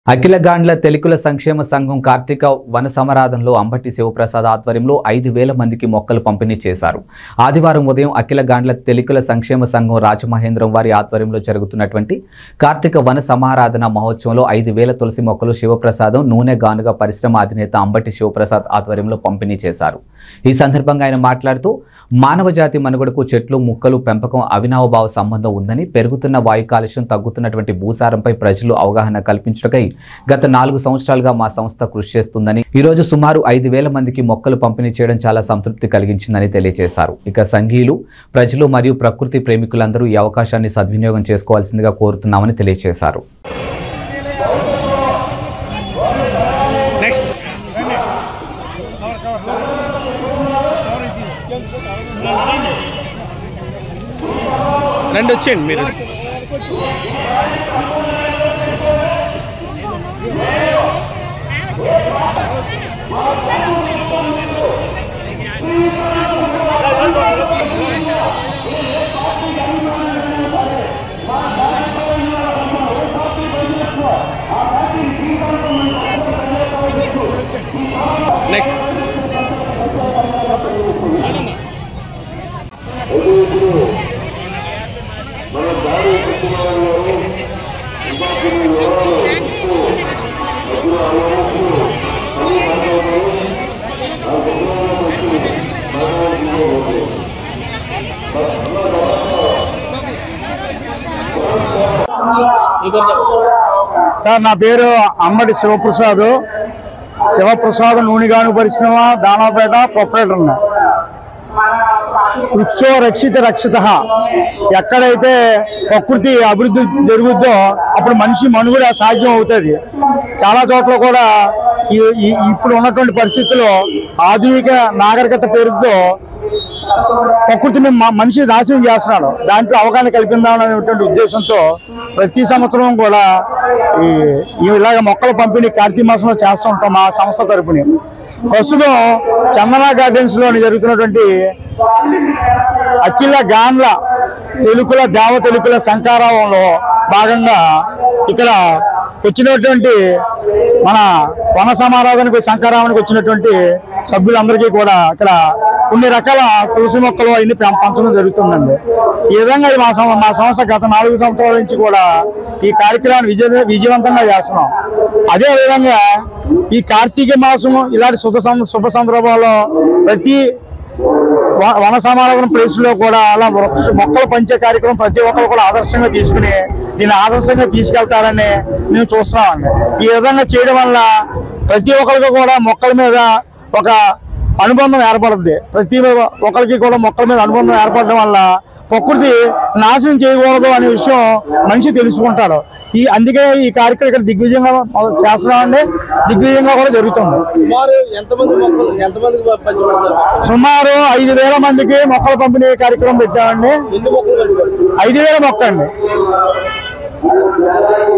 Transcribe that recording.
అఖిల గాండ్ల తెలుగుల సంక్షేమ సంఘం కార్తీక వన సమరాధంలో అంబటి శివప్రసాద్ ఆధ్వర్యంలో ఐదు వేల మందికి మొక్కలు పంపిణీ చేశారు ఆదివారం ఉదయం అఖిల గాండ్ల తెలుగుల సంక్షేమ సంఘం రాజమహేంద్రం వారి ఆధ్వర్యంలో జరుగుతున్నటువంటి కార్తీక వన సమారాధన మహోత్సవంలో ఐదు వేల తులసి మొక్కలు శివప్రసాదం నూనె గానుగ పరిశ్రమ అధినేత అంబటి శివప్రసాద్ ఆధ్వర్యంలో పంపిణీ చేశారు ఈ సందర్భంగా ఆయన మాట్లాడుతూ మానవ జాతి మనుగడకు చెట్లు ముక్కలు పెంపకం అవినావభావ సంబంధం ఉందని పెరుగుతున్న వాయు కాలుష్యం తగ్గుతున్నటువంటి భూసారంపై ప్రజలు అవగాహన కల్పించటకై గత నాలుగు సంవత్సరాలుగా మా సంస్థ కృషి చేస్తుందని ఈ రోజు సుమారు ఐదు వేల మందికి మొక్కలు పంపిణీ చేయడం చాలా సంతృప్తి కలిగించిందని తెలియజేశారు ఇక సంఘీయులు ప్రజలు మరియు ప్రకృతి ప్రేమికులందరూ ఈ అవకాశాన్ని సద్వినియోగం చేసుకోవాల్సిందిగా కోరుతున్నామని తెలియజేశారు నెక్స్ట్ రండి వచ్చేయండి మీరు నెక్స్ట్ సార్ నా పేరు అమ్మడి శివప్రసాద్ శివప్రసాద్ నూనెగాను పరిశ్రమ దానాపేట ప్రొపరేటర్ వృక్షో రక్షిత రక్షిత ఎక్కడైతే ప్రకృతి అభివృద్ధి జరుగుద్దో అప్పుడు మనిషి మనుగడ సాధ్యం అవుతుంది చాలా చోట్ల కూడా ఈ- ఈ- ఇప్పుడు ఉన్నటువంటి పరిస్థితుల్లో ఆధునిక నాగరికత పేరుతో ప్రకృతిని మ- మనిషి నాశనం చేస్తున్నాడు దాంట్లో అవగాహన కల్పిందామనేటువంటి ఉద్దేశంతో ప్రతి సంవత్సరం కూడా ఈ ఈ ఇలాగ మొక్కల పంపిణీ కార్తీక మాసంలో చేస్తూ ఉంటాం మా సంస్థ తరపుని ప్రస్తుతం చందన గార్డెన్స్ లో జరుగుతున్నటువంటి అఖిల గాన్ల తెలుకుల దేవ తెలుకుల శంకారావంలో భాగంగా ఇక్కడ వచ్చినటువంటి మన వన సమారాధనకు శంకారావానికి వచ్చినటువంటి సభ్యులందరికీ కూడా ఇక్కడ కొన్ని రకాల తులసి మొక్కలు అన్ని పెం- పంచడం జరుగుతుందండి ఈ విధంగా ఈ మా సం- మా సంస్థ గత నాలుగు సంవత్సరాల నుంచి కూడా ఈ కార్యక్రమాన్ని విజయ విజయవంతంగా చేస్తున్నాం అదే విధంగా ఈ కార్తీక మాసం ఇలాంటి శుభ సం- శుభ సందర్భాల్లో ప్రతి వ- వన సమారాధన ప్లేస్ లో కూడా అలా వృక్ష- మొక్కలు పంచే కార్యక్రమం ప్రతి ఒక్కరు కూడా ఆదర్శంగా తీసుకుని దీన్ని ఆదర్శంగా తీసుకెళ్తారని మేము చూస్తున్నామండి ఈ విధంగా చేయడం వల్ల ప్రతి ఒక్కరికి కూడా మొక్కల మీద ఒక అనుబంధం ఏర్పడుద్ది ప్రతి ఒక్కరికి కూడా మొక్కల మీద అనుబంధం ఏర్పడడం వల్ల ప్రకృతి నాశనం చేయకూడదు అనే విషయం మనిషి తెలుసుకుంటాడు ఈ అందుకే ఈ కార్యక్రమం ఇక్కడ దిగ్విజయంగా చేస్తున్నామండి దిగ్విజయంగా కూడా జరుగుతుంది సుమారు ఎంతమంది మొక్కలు ఎంతమందికి పంచిపెడతారు సుమారు ఐదు వేల మందికి మొక్కల పంపిణీ కార్యక్రమం పెట్టామండి ఎన్ని మొక్కలు పంచిపెడతారు ఐదు వేల మొక్క అండి